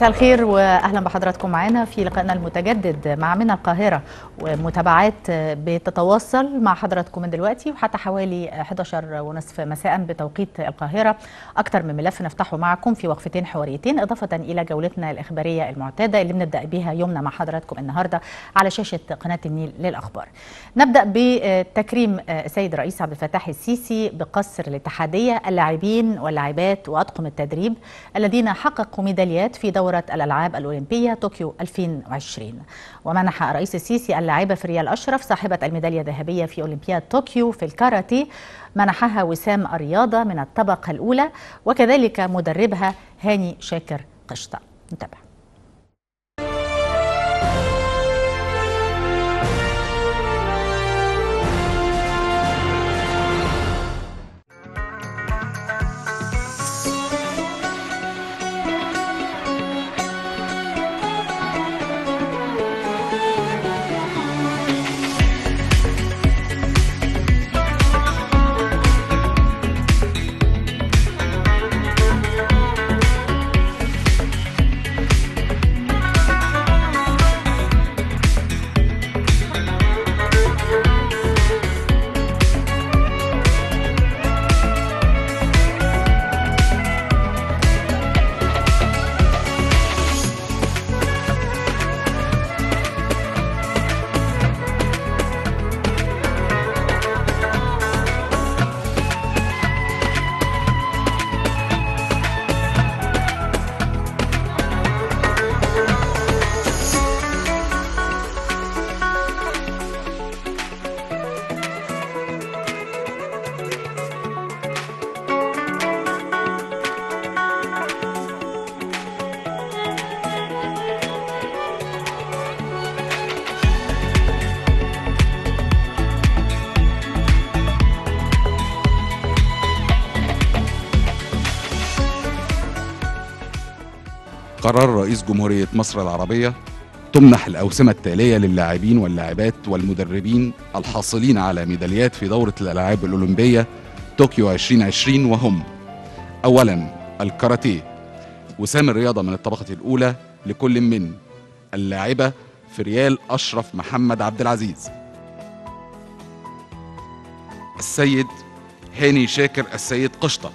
مساء الخير واهلا بحضراتكم معنا في لقائنا المتجدد مع من القاهره ومتابعات بتتواصل مع حضراتكم من دلوقتي وحتى حوالي 11 ونصف مساء بتوقيت القاهره اكثر من ملف نفتحه معكم في وقفتين حواريتين اضافه الى جولتنا الاخباريه المعتاده اللي بنبدا بها يومنا مع حضراتكم النهارده على شاشه قناه النيل للاخبار. نبدا بتكريم السيد الرئيس عبد الفتاح السيسي بقصر الاتحاديه اللاعبين واللاعبات واطقم التدريب الذين حققوا ميداليات في دورة الألعاب الأولمبية طوكيو 2020 ومنح الرئيس السيسي اللاعبة فريال أشرف صاحبة الميدالية الذهبية في أولمبياد طوكيو في الكاراتيه منحها وسام الرياضة من الطبقة الأولى وكذلك مدربها هاني شاكر قشطة نتابع قرر رئيس جمهورية مصر العربية تمنح الأوسمة التالية للاعبين واللاعبات والمدربين الحاصلين على ميداليات في دورة الألعاب الأولمبية طوكيو 2020 وهم أولا الكاراتيه وسام الرياضة من الطبقة الأولى لكل من اللاعبة فريال أشرف محمد عبد العزيز السيد هاني شاكر السيد قشطة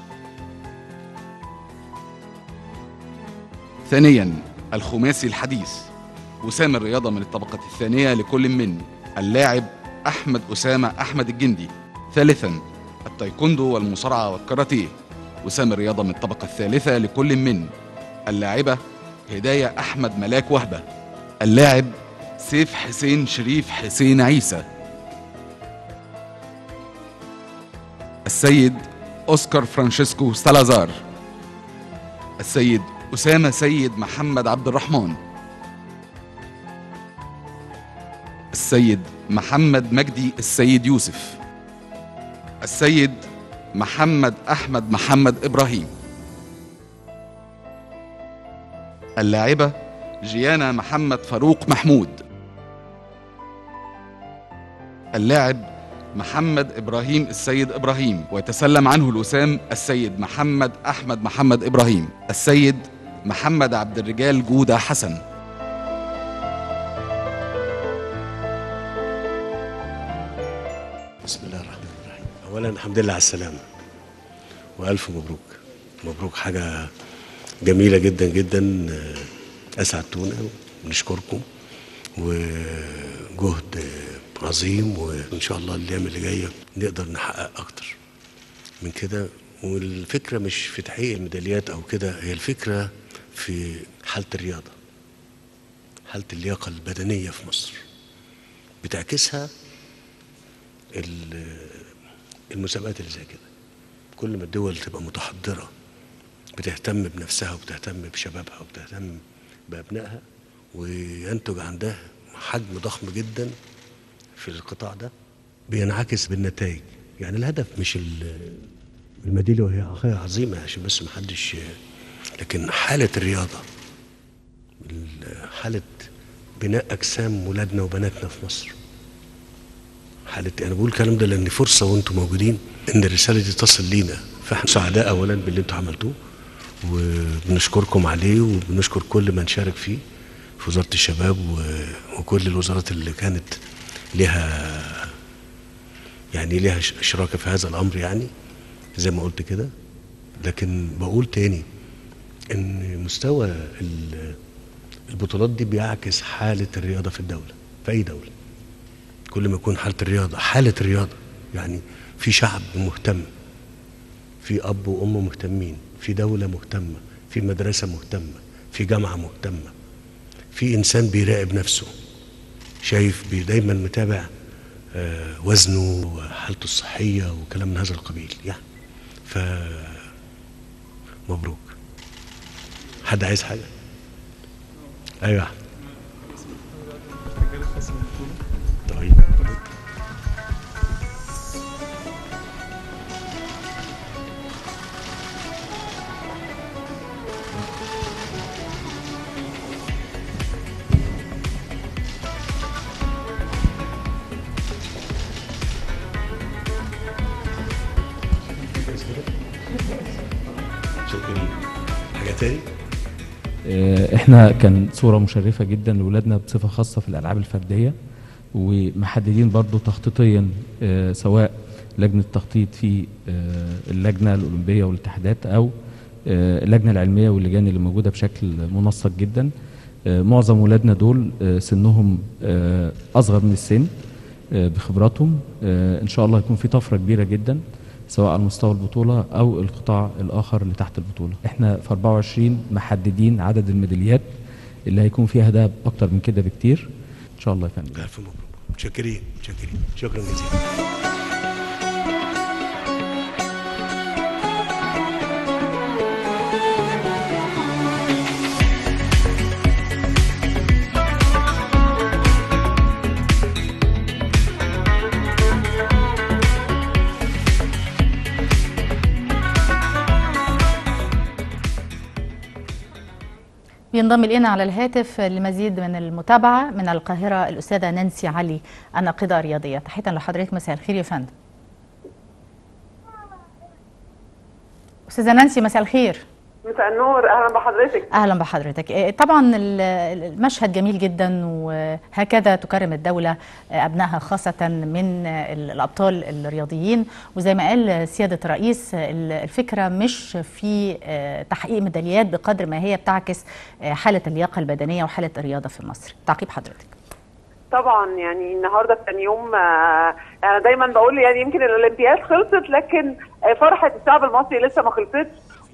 ثانيا الخماسي الحديث وسام الرياضة من الطبقة الثانية لكل من اللاعب أحمد أسامة أحمد الجندي ثالثا التايكوندو والمصارعة والكاراتيه وسام الرياضة من الطبقة الثالثة لكل من اللاعبة هداية أحمد ملاك وهبة اللاعب سيف حسين شريف حسين عيسى السيد أوسكار فرانشيسكو سالازار السيد أسامة سيد محمد عبد الرحمن السيد محمد مجدي السيد يوسف السيد محمد أحمد محمد إبراهيم اللاعبة جيانا محمد فاروق محمود اللاعب محمد إبراهيم السيد إبراهيم ويتسلم عنه الوسام السيد محمد أحمد محمد إبراهيم السيد محمد عبد الرجال جودة حسن بسم الله الرحمن الرحيم اولا الحمد لله على السلامه والف مبروك مبروك حاجه جميله جدا جدا اسعدتونا ونشكركم وجهد عظيم وان شاء الله الايام اللي جايه نقدر نحقق اكتر من كده والفكره مش في تحقيق الميداليات او كده هي الفكره في حاله الرياضه حاله اللياقه البدنيه في مصر بتعكسها المسابقات اللي زي كده كل ما الدول تبقى متحضره بتهتم بنفسها وبتهتم بشبابها وبتهتم بابنائها وينتج عندها حجم ضخم جدا في القطاع ده بينعكس بالنتائج يعني الهدف مش الميداليه وهي حاجه عظيمه عشان بس ما حدش لكن حاله الرياضه حاله بناء اجسام ولادنا وبناتنا في مصر حاله انا بقول الكلام ده لان فرصه وانتم موجودين ان الرساله دي تصل لينا فاحنا سعداء اولا باللي انتم عملتوه وبنشكركم عليه وبنشكر كل من شارك فيه في وزاره الشباب و- وكل الوزارات اللي كانت لها يعني لها ش- شراكه في هذا الامر يعني زي ما قلت كده لكن بقول تاني ان مستوى ال- البطولات دي بيعكس حاله الرياضه في الدوله في اي دوله كل ما يكون حاله الرياضه حاله الرياضه يعني في شعب مهتم في اب وام مهتمين في دوله مهتمه في مدرسه مهتمه في جامعه مهتمه في انسان بيراقب نفسه شايف بي دايما متابع آه، وزنه وحالته الصحيه وكلام من هذا القبيل يعني ف مبروك حد عايز حاجه ايوه يا أحمد. طيب شكرا حاجه تاني آه، احنا كان صورة مشرفة جدا لولادنا بصفة خاصة في الألعاب الفردية ومحددين برضو تخطيطيا آه، سواء لجنة تخطيط في آه، اللجنة الأولمبية والاتحادات أو آه، اللجنة العلمية واللجان اللي موجودة بشكل منسق جدا آه، معظم ولادنا دول آه، سنهم آه، أصغر من السن آه، بخبراتهم آه، إن شاء الله يكون في طفرة كبيرة جدا سواء على مستوى البطولة أو القطاع الآخر اللي تحت البطولة احنا في 24 محددين عدد الميداليات اللي هيكون فيها دهب أكتر من كده بكتير إن شاء الله يا فندم الف مبروك متشكرين متشكرين شكرا جزيلا بينضم إلينا على الهاتف لمزيد من المتابعة من القاهرة الأستاذة نانسي علي الناقدة الرياضية تحية لحضرتك مساء الخير يا فندم أستاذة نانسي مساء الخير مساء النور اهلا بحضرتك اهلا بحضرتك إيه، طبعا ال- المشهد جميل جدا وهكذا تكرم الدوله ابنائها خاصه من ال- الابطال الرياضيين وزي ما قال سياده الرئيس ال- الفكره مش في آه، تحقيق ميداليات بقدر ما هي بتعكس آه، حاله اللياقه البدنيه وحاله الرياضه في مصر تعقيب حضرتك طبعا يعني النهارده كان يوم آه، انا دايما بقول يعني يمكن الاولمبياد خلصت لكن آه، فرحه الشعب المصري لسه ما خلصتش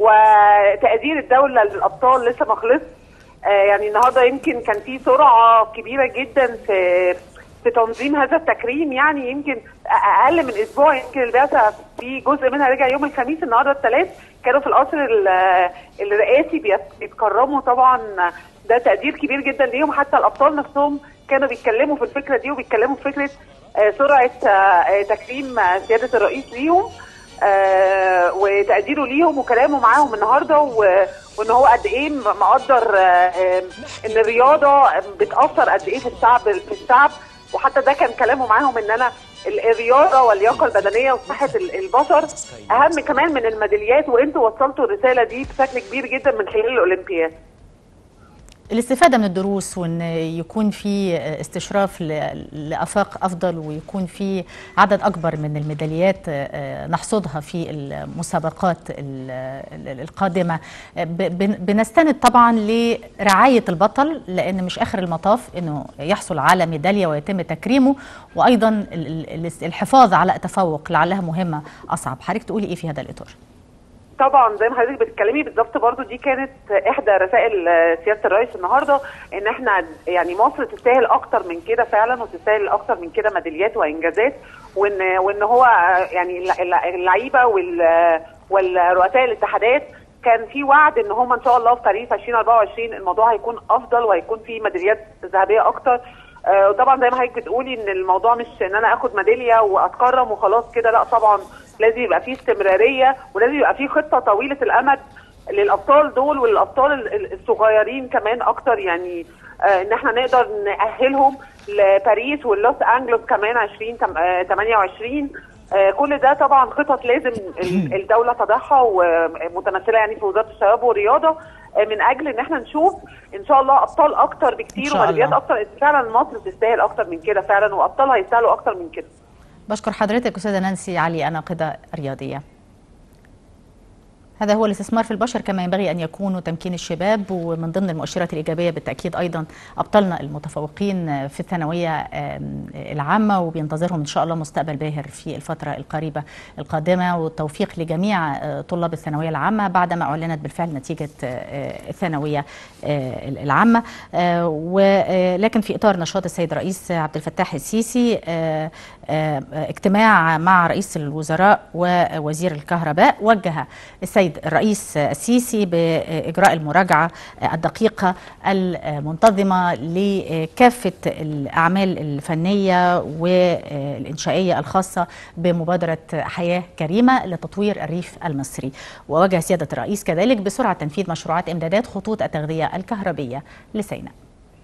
وتقدير الدوله للابطال لسه ما خلصش آه، يعني النهارده يمكن كان في سرعه كبيره جدا في في تنظيم هذا التكريم يعني يمكن اقل من اسبوع يمكن البعثه في جزء منها رجع يوم الخميس النهارده الثلاث كانوا في القصر ال- الرئاسي بيت- بيتكرموا طبعا ده تقدير كبير جدا ليهم حتى الابطال نفسهم كانوا بيتكلموا في الفكره دي وبيتكلموا في فكره آه، سرعه آه، آه، تكريم آه، سياده الرئيس ليهم آه، وتقديره ليهم وكلامه معاهم النهارده و- وان هو قد ايه م- مقدر آه، آه، ان الرياضه بتاثر قد ايه في الشعب في الشعب وحتى ده كان كلامه معاهم ان انا ال- الرياضه واللياقه البدنيه وصحه ال- البشر اهم كمان من الميداليات وانتوا وصلتوا الرساله دي بشكل كبير جدا من خلال الاولمبياد الاستفاده من الدروس وان يكون في استشراف ل- لافاق افضل ويكون في عدد اكبر من الميداليات آه، نحصدها في المسابقات ال- ال- القادمه ب- بن- بنستند طبعا لرعايه البطل لان مش اخر المطاف انه يحصل على ميداليه ويتم تكريمه وايضا ال- ال- الحفاظ على تفوق لعلها مهمه اصعب حضرتك تقولي ايه في هذا الاطار طبعا زي ما حضرتك بتتكلمي بالظبط برضو دي كانت احدى رسائل آه، سياده الرئيس النهارده ان احنا يعني مصر تستاهل اكتر من كده فعلا وتستاهل اكتر من كده ميداليات وانجازات وان وان هو آه، يعني الل- الل- اللعيبه وال والرؤساء الاتحادات كان في وعد ان هم ان شاء الله في باريس 2024 الموضوع هيكون افضل وهيكون في ميداليات ذهبيه اكتر آه، وطبعا زي ما حضرتك بتقولي ان الموضوع مش ان انا اخد ميداليه واتكرم وخلاص كده لا طبعا لازم يبقى فيه استمراريه ولازم يبقى فيه خطه طويله الامد للابطال دول والابطال ال- ال- الصغيرين كمان اكتر يعني آه، ان احنا نقدر نأهلهم لباريس واللوس انجلوس كمان 20 28 آه، كل ده طبعا خطط لازم ال- الدوله تضعها ومتمثله يعني في وزاره الشباب والرياضه آه، من اجل ان احنا نشوف ان شاء الله ابطال اكتر إن بكتير شاء وميداليات الله. اكتر فعلا مصر تستاهل اكتر من كده فعلا وابطالها يستاهلوا اكتر من كده بشكر حضرتك أستاذة نانسي علي ناقدة رياضية هذا هو الاستثمار في البشر كما ينبغي أن يكون وتمكين الشباب ومن ضمن المؤشرات الإيجابية بالتأكيد أيضا أبطالنا المتفوقين في الثانوية آم، العامة وبينتظرهم إن شاء الله مستقبل باهر في الفترة القريبة القادمة والتوفيق لجميع آه، طلاب الثانوية العامة بعدما أعلنت بالفعل نتيجة آه، الثانوية آه، العامة آه، ولكن في إطار نشاط السيد الرئيس عبد الفتاح السيسي آه، آه، اجتماع مع رئيس الوزراء ووزير الكهرباء وجه السيد الرئيس السيسي بإجراء المراجعة الدقيقة المنتظمة لكافة الأعمال الفنية والإنشائية الخاصة بمبادرة حياة كريمة لتطوير الريف المصري ووجه سيادة الرئيس كذلك بسرعة تنفيذ مشروعات إمدادات خطوط التغذية الكهربية لسيناء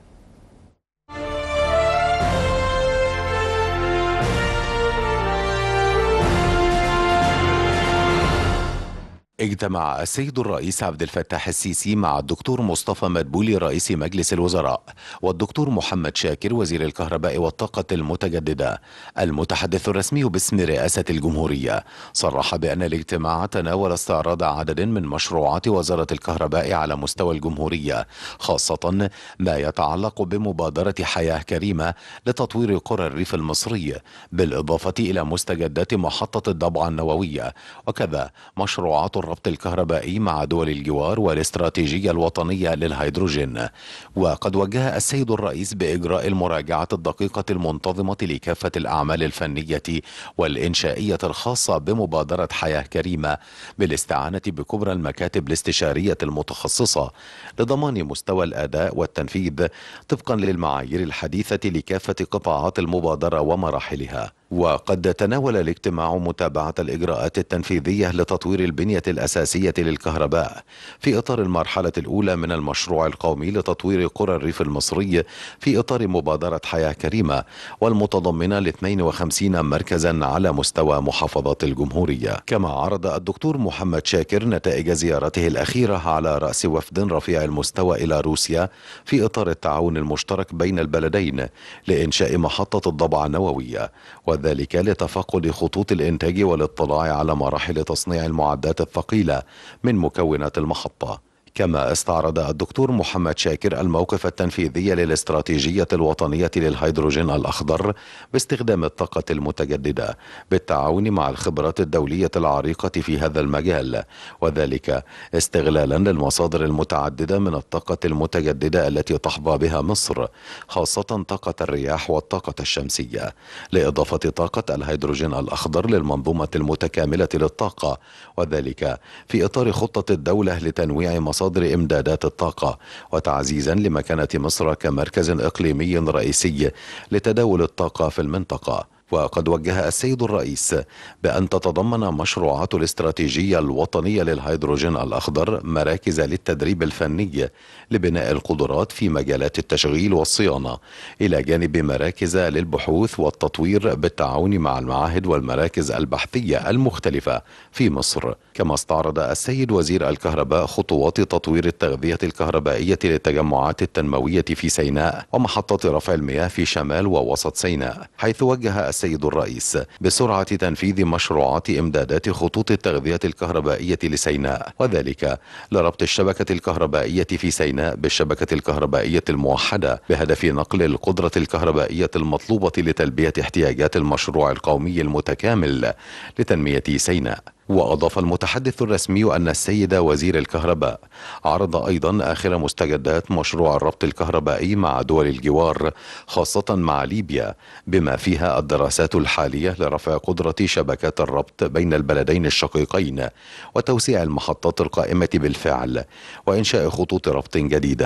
اجتمع السيد الرئيس عبد الفتاح السيسي مع الدكتور مصطفى مدبولي رئيس مجلس الوزراء والدكتور محمد شاكر وزير الكهرباء والطاقة المتجددة المتحدث الرسمي باسم رئاسة الجمهورية صرح بأن الاجتماع تناول استعراض عدد من مشروعات وزارة الكهرباء على مستوى الجمهورية خاصة ما يتعلق بمبادرة حياة كريمة لتطوير قرى الريف المصري بالإضافة إلى مستجدات محطة الضبعة النووية وكذا مشروعات الربط الكهربائي مع دول الجوار والاستراتيجية الوطنية للهيدروجين وقد وجه السيد الرئيس بإجراء المراجعة الدقيقة المنتظمة لكافة الأعمال الفنية والإنشائية الخاصة بمبادرة حياة كريمة بالاستعانة بكبرى المكاتب الاستشارية المتخصصة لضمان مستوى الأداء والتنفيذ طبقا للمعايير الحديثة لكافة قطاعات المبادرة ومراحلها وقد تناول الاجتماع متابعة الإجراءات التنفيذية لتطوير البنية الأساسية للكهرباء في إطار المرحلة الأولى من المشروع القومي لتطوير قرى الريف المصري في إطار مبادرة حياة كريمة والمتضمنة ل 52 مركزا على مستوى محافظات الجمهورية كما عرض الدكتور محمد شاكر نتائج زيارته الأخيرة على رأس وفد رفيع المستوى إلى روسيا في إطار التعاون المشترك بين البلدين لإنشاء محطة الضبعة النووية وذلك لتفقد خطوط الإنتاج والاطلاع على مراحل تصنيع المعدات الثقيلة من مكونات المحطة كما استعرض الدكتور محمد شاكر الموقف التنفيذي للاستراتيجية الوطنية للهيدروجين الأخضر باستخدام الطاقة المتجددة بالتعاون مع الخبرات الدولية العريقة في هذا المجال وذلك استغلالا للمصادر المتعددة من الطاقة المتجددة التي تحظى بها مصر خاصة طاقة الرياح والطاقة الشمسية لإضافة طاقة الهيدروجين الأخضر للمنظومة المتكاملة للطاقة وذلك في إطار خطة الدولة لتنويع مصادر إمدادات الطاقة وتعزيزا لمكانة مصر كمركز إقليمي رئيسي لتداول الطاقة في المنطقة وقد وجه السيد الرئيس بأن تتضمن مشروعات الاستراتيجية الوطنية للهيدروجين الأخضر مراكز للتدريب الفني لبناء القدرات في مجالات التشغيل والصيانة إلى جانب مراكز للبحوث والتطوير بالتعاون مع المعاهد والمراكز البحثية المختلفة في مصر كما استعرض السيد وزير الكهرباء خطوات تطوير التغذية الكهربائية للتجمعات التنموية في سيناء ومحطة رفع المياه في شمال ووسط سيناء حيث وجه السيد الرئيس بسرعة تنفيذ مشروعات إمدادات خطوط التغذية الكهربائية لسيناء وذلك لربط الشبكة الكهربائية في سيناء بالشبكة الكهربائية الموحدة بهدف نقل القدرة الكهربائية المطلوبة لتلبية احتياجات المشروع القومي المتكامل لتنمية سيناء وأضاف المتحدث الرسمي أن السيد وزير الكهرباء عرض أيضا آخر مستجدات مشروع الربط الكهربائي مع دول الجوار خاصة مع ليبيا بما فيها الدراسات الحالية لرفع قدرة شبكات الربط بين البلدين الشقيقين وتوسيع المحطات القائمة بالفعل وإنشاء خطوط ربط جديدة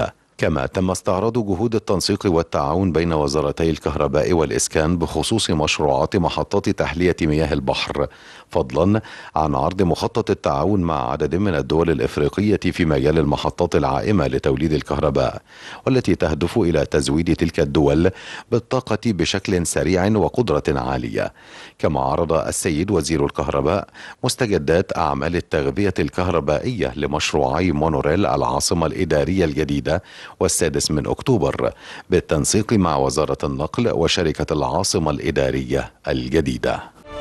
كما تم استعراض جهود التنسيق والتعاون بين وزارتي الكهرباء والإسكان بخصوص مشروعات محطات تحلية مياه البحر فضلا عن عرض مخطط التعاون مع عدد من الدول الإفريقية في مجال المحطات العائمة لتوليد الكهرباء والتي تهدف إلى تزويد تلك الدول بالطاقة بشكل سريع وقدرة عالية كما عرض السيد وزير الكهرباء مستجدات أعمال التغذية الكهربائية لمشروعي مونوريل العاصمة الإدارية الجديدة والسادس من أكتوبر بالتنسيق مع وزارة النقل وشركة العاصمة الإدارية الجديدة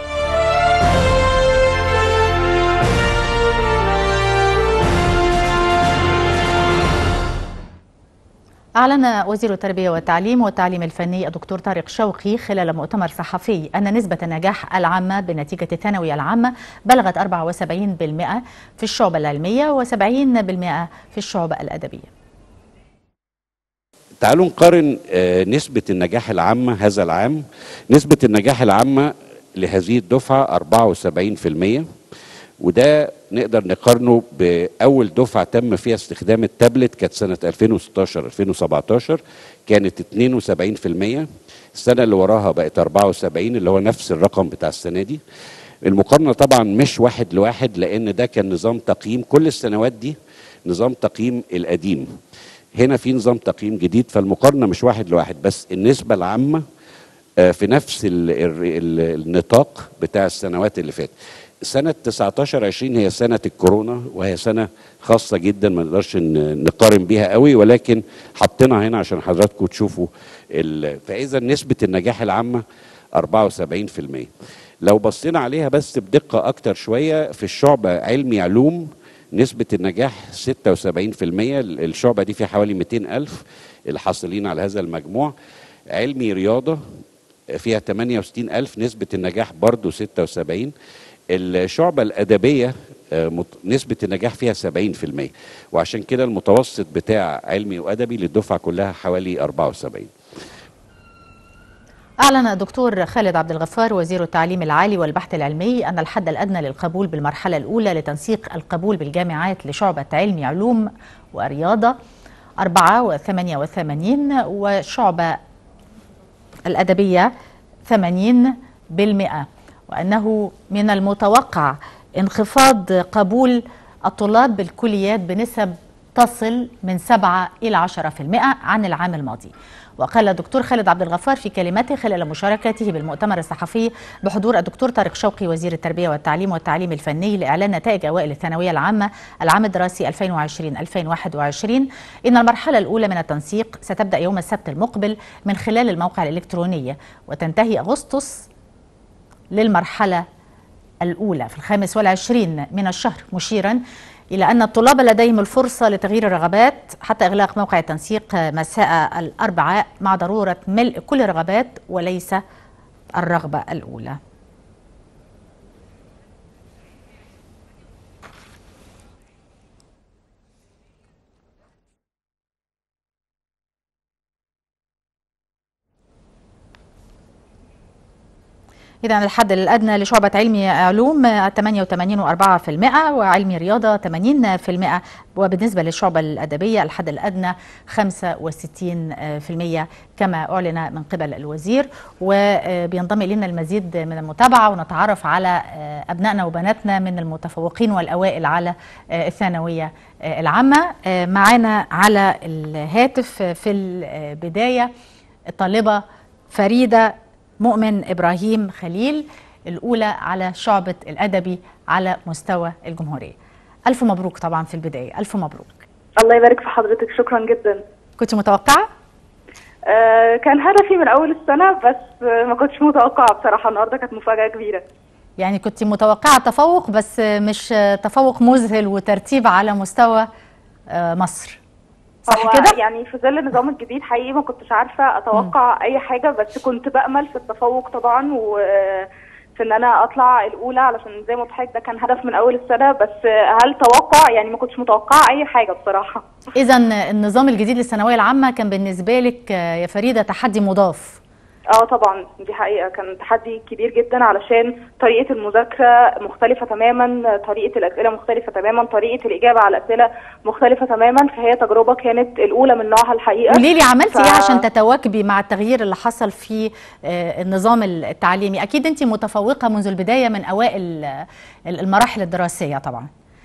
أعلن وزير التربية والتعليم والتعليم الفني الدكتور طارق شوقي خلال مؤتمر صحفي أن نسبة النجاح العامة بنتيجة الثانوية العامة بلغت 74% في الشعبة العلمية و70% في الشعبة الأدبية تعالوا نقارن آه، نسبة النجاح العامة هذا العام نسبة النجاح العامة لهذه الدفعة 74% وده نقدر نقارنه بأول دفعة تم فيها استخدام التابلت كانت سنة 2016 2017 كانت 72% السنة اللي وراها بقت 74 اللي هو نفس الرقم بتاع السنة دي المقارنة طبعا مش واحد لواحد لأن ده كان نظام تقييم كل السنوات دي نظام تقييم القديم هنا في نظام تقييم جديد فالمقارنة مش واحد لواحد بس النسبة العامة آه، في نفس ال ال ال النطاق بتاع السنوات اللي فاتت سنة 19 20 هي سنة الكورونا وهي سنة خاصة جدا ما نقدرش ن- نقارن بيها قوي ولكن حطينا هنا عشان حضراتكم تشوفوا ال- فإذا نسبة النجاح العامة 74% لو بصينا عليها بس بدقة أكتر شوية في الشعبة علمي علوم نسبة النجاح 76% الشعبة دي فيها حوالي 200 ألف الحاصلين على هذا المجموع علمي رياضة فيها 68 ألف نسبة النجاح برضو 76 الشعبة الأدبية آه، مت- نسبة النجاح فيها 70% وعشان كده المتوسط بتاع علمي وأدبي للدفعة كلها حوالي 74 أعلن الدكتور خالد عبد الغفار وزير التعليم العالي والبحث العلمي أن الحد الأدنى للقبول بالمرحلة الأولى لتنسيق القبول بالجامعات لشعبة علمي علوم ورياضة 4 وشعبة الأدبية 80 بالمئة وأنه من المتوقع انخفاض قبول الطلاب بالكليات بنسب تصل من 7 إلى 10% عن العام الماضي وقال الدكتور خالد عبد الغفار في كلمته خلال مشاركته بالمؤتمر الصحفي بحضور الدكتور طارق شوقي وزير التربية والتعليم والتعليم الفني لإعلان نتائج أوائل الثانوية العامة العام الدراسي 2020-2021 إن المرحلة الأولى من التنسيق ستبدأ يوم السبت المقبل من خلال الموقع الإلكتروني وتنتهي أغسطس للمرحلة الأولى في الخامس والعشرين من الشهر مشيرا إلى أن الطلاب لديهم الفرصة لتغيير الرغبات حتى إغلاق موقع التنسيق مساء الأربعاء مع ضرورة ملء كل الرغبات وليس الرغبة الأولى إذا الحد الأدنى لشعبة علمي علوم 88.4% وعلمي رياضة 80% وبالنسبة للشعبة الأدبية الحد الأدنى 65% كما أعلن من قبل الوزير وبينضم إلينا المزيد من المتابعة ونتعرف على أبنائنا وبناتنا من المتفوقين والأوائل على الثانوية العامة معنا على الهاتف في البداية الطالبة فريدة مؤمن إبراهيم خليل الأولى على شعبة الأدبي على مستوى الجمهورية ألف مبروك طبعا في البداية ألف مبروك الله يبارك في حضرتك شكرا جدا كنت متوقعة؟ آه كان هدفي من أول السنة بس آه ما كنتش متوقعة بصراحة النهاردة كانت مفاجأة كبيرة يعني كنت متوقعة تفوق بس مش تفوق مذهل وترتيب على مستوى آه مصر صح كده؟ يعني في ظل النظام الجديد حقيقي ما كنتش عارفه اتوقع م. اي حاجه بس كنت بامل في التفوق طبعا وفي ان انا اطلع الاولى علشان زي ما قلت ده كان هدف من اول السنه بس هل توقع يعني ما كنتش متوقعه اي حاجه بصراحه اذا النظام الجديد للثانويه العامه كان بالنسبه لك يا فريده تحدي مضاف اه طبعا دي حقيقة كان تحدي كبير جدا علشان طريقة المذاكرة مختلفة تماما طريقة الأسئلة مختلفة تماما طريقة الإجابة على الأسئلة مختلفة تماما فهي تجربة كانت الأولى من نوعها الحقيقة قولي لي عملتي ف- ايه عشان تتواكبي مع التغيير اللي حصل في آه، النظام التعليمي اكيد انت متفوقه منذ البدايه من اوائل آه، المراحل الدراسيه طبعا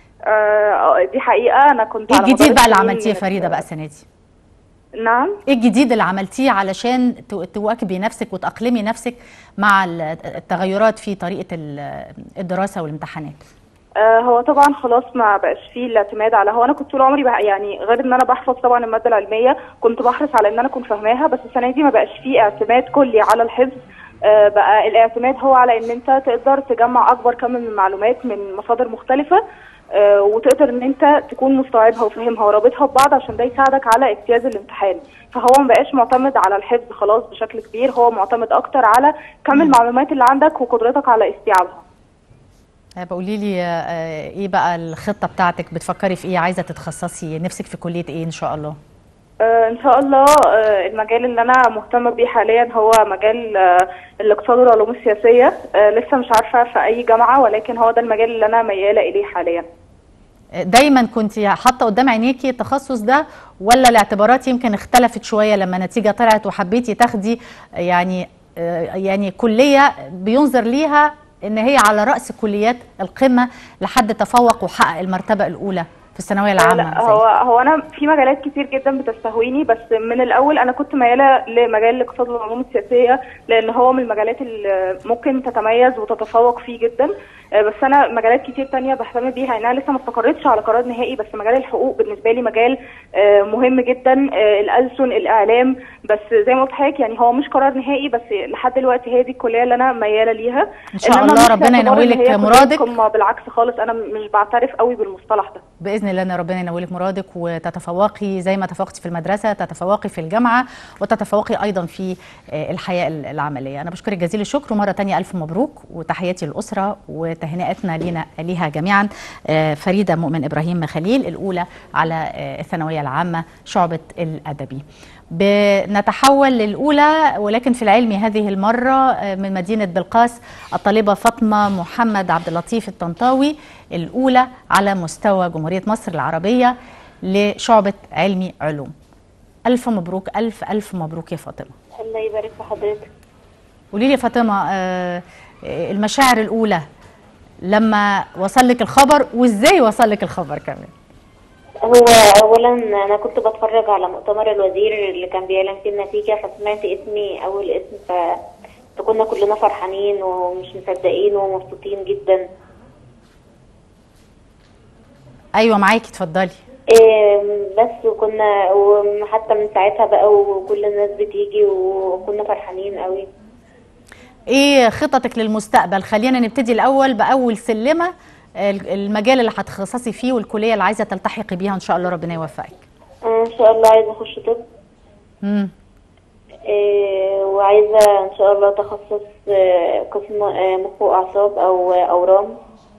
آه دي حقيقة أنا كنت ايه على الجديد مدار بقى اللي السنين- عملتيه يا فريده بقى السنه دي نعم ايه الجديد اللي عملتيه علشان تو- تواكبي نفسك وتأقلمي نفسك مع ال- التغيرات في طريقه ال- الدراسه والامتحانات آه هو طبعا خلاص ما بقاش فيه الاعتماد على هو انا كنت طول عمري بقى يعني غير ان انا بحفظ طبعا الماده العلميه كنت بحرص على ان انا اكون فاهماها بس السنه دي ما بقاش فيه اعتماد كلي على الحفظ آه بقى الاعتماد هو على ان انت تقدر تجمع اكبر كم من المعلومات من مصادر مختلفه آه وتقدر ان انت تكون مستوعبها وفاهمها ورابطها ببعض عشان ده يساعدك على اجتياز الامتحان فهو ما بقاش معتمد على الحفظ خلاص بشكل كبير هو معتمد اكتر على كم المعلومات اللي عندك وقدرتك على استيعابها بقولي لي آه، ايه بقى الخطه بتاعتك بتفكري في ايه عايزه تتخصصي نفسك في كليه ايه ان شاء الله آه، ان شاء الله آه، المجال اللي انا مهتمه بيه حاليا هو مجال آه، الاقتصاد والعلوم السياسيه آه، لسه مش عارفه في اي جامعه ولكن هو ده المجال اللي انا مياله اليه حاليا دايما كنت حاطه قدام عينيكي التخصص ده ولا الاعتبارات يمكن اختلفت شويه لما النتيجه طلعت وحبيتي تاخدي يعني آه، يعني كليه بينظر ليها ان هي على راس كليات القمه لحد تفوق وحقق المرتبه الاولى في الثانويه العامه لا زي- هو هو انا في مجالات كتير جدا بتستهويني بس من الاول انا كنت مياله لمجال الاقتصاد والعلوم السياسيه لان هو من المجالات اللي ممكن تتميز وتتفوق فيه جدا آه، بس انا مجالات كتير تانية بهتم بيها انها لسه ما استقرتش على قرار نهائي بس مجال الحقوق بالنسبه لي مجال آه، مهم جدا آه، الألسن الاعلام بس زي ما قلت لحضرتك يعني هو مش قرار نهائي بس لحد دلوقتي هي دي الكليه اللي انا مياله ليها إن شاء إنما الله مش ربنا باعتبار إن ينولك هي كلية مرادك. قمة، بالعكس خالص انا مش بعترف قوي بالمصطلح ده باذن الله ان ربنا ينولك مرادك وتتفوقي زي ما تفوقتي في المدرسه تتفوقي في الجامعه وتتفوقي ايضا في آه، الحياه العمليه انا بشكرك جزيل الشكر ومره تانية الف مبروك وتحياتي للاسره وتهنئتنا لينا ليها جميعا آه، فريده مؤمن ابراهيم خليل الاولى على آه، الثانويه العامه شعبه الادبي بنتحول للأولى ولكن في العلم هذه المرة آه، من مدينة بلقاس الطالبة فاطمة محمد عبد اللطيف الطنطاوي الأولى على مستوى جمهورية مصر العربية لشعبة علمي علوم ألف مبروك ألف ألف مبروك يا فاطمة الله يبارك في حضرتك قولي لي يا فاطمة آه، آه، المشاعر الأولى لما وصل لك الخبر وإزاي وصل لك الخبر كمان هو اولا انا كنت بتفرج على مؤتمر الوزير اللي كان بيعلن فيه النتيجه فسمعت اسمي اول اسم ف... فكنا كلنا فرحانين ومش مصدقين ومبسوطين جدا أيوة معاكي اتفضلي إيه بس وكنا وحتى من ساعتها بقى وكل الناس بتيجي وكنا فرحانين قوي ايه خططك للمستقبل خلينا نبتدي الاول باول سلمه ال- المجال اللي هتخصصي فيه والكليه اللي عايزه تلتحقي بيها ان شاء الله ربنا يوفقك أنا ان شاء الله عايزه اخش طب امم إيه وعايزه ان شاء الله تخصص آه، قسم آه، مخ واعصاب او آه، اورام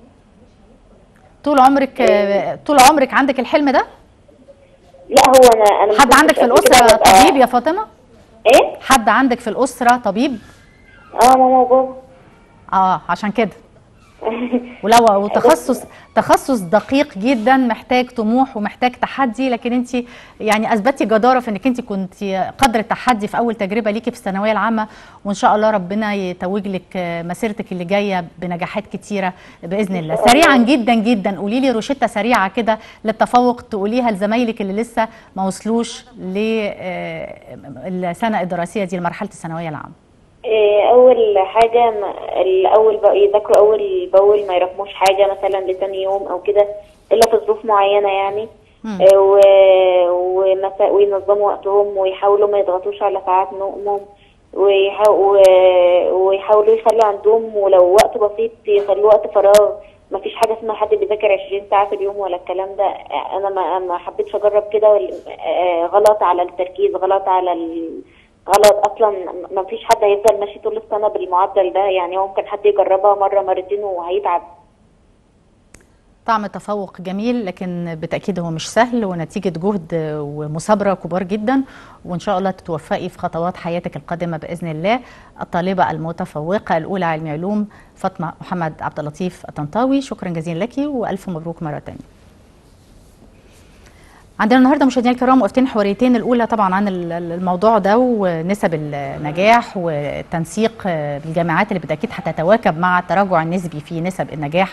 طول عمرك آه، طول عمرك عندك الحلم ده لا هو انا انا ما حد كنتش عندك في قبل كده الاسره ببقى- طبيب يا فاطمه ايه حد عندك في الاسره طبيب اه ماما وبابا اه عشان كده ولو وتخصص تخصص دقيق جدا محتاج طموح ومحتاج تحدي لكن انت يعني اثبتي جداره في انك انت كنت قدر التحدي في اول تجربه ليكي في الثانويه العامه وان شاء الله ربنا يتوج لك مسيرتك اللي جايه بنجاحات كتيره باذن الله سريعا جدا جدا قولي لي روشته سريعه كده للتفوق تقوليها لزمايلك اللي لسه ما وصلوش للسنه الدراسيه دي لمرحله الثانويه العامه إيه، اول حاجه ما- الاول بقى يذاكروا اول باول ما يرقموش حاجه مثلا لتاني يوم او كده الا في ظروف معينه يعني مم. إيه، و- ومسا- وينظموا وقتهم ويحاولوا ما يضغطوش على ساعات نومهم ويحا- و- ويحاولوا يخلوا عندهم ولو وقت بسيط يخلوه وقت فراغ ما فيش حاجه اسمها حد بيذاكر 20 ساعه في اليوم ولا الكلام ده انا ما ما حبيتش اجرب كده وال- آه، غلط على التركيز غلط على ال... غلط اصلا ما فيش حد هيفضل ماشي طول السنه بالمعدل ده يعني هو ممكن حد يجربها مره مرتين وهيتعب طعم تفوق جميل لكن بالتاكيد هو مش سهل ونتيجه جهد ومثابره كبار جدا وان شاء الله تتوفقي في خطوات حياتك القادمه باذن الله الطالبه المتفوقه الاولى علم علوم فاطمه محمد عبد اللطيف الطنطاوي شكرا جزيلا لك والف مبروك مره ثانيه عندنا النهارده مشاهدينا الكرام وقفتين حواريتين الاولى طبعا عن الموضوع ده ونسب النجاح والتنسيق بالجامعات اللي بالتاكيد هتتواكب مع التراجع النسبي في نسب النجاح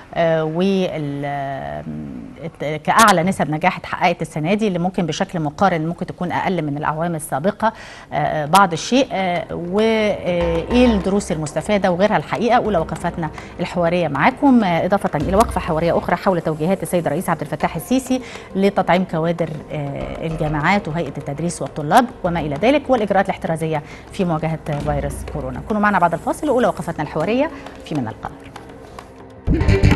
كأعلى نسب نجاح اتحققت السنة دي اللي ممكن بشكل مقارن ممكن تكون أقل من الأعوام السابقة بعض الشيء وإيه الدروس المستفادة وغيرها الحقيقة أولى وقفاتنا الحوارية معاكم إضافة إلى وقفة حوارية أخرى حول توجيهات السيد الرئيس عبد الفتاح السيسي لتطعيم كوادر الجامعات وهيئة التدريس والطلاب وما إلى ذلك والإجراءات الاحترازية في مواجهة فيروس كورونا كونوا معنا بعد الفاصل أولى وقفاتنا الحوارية في من القاهرة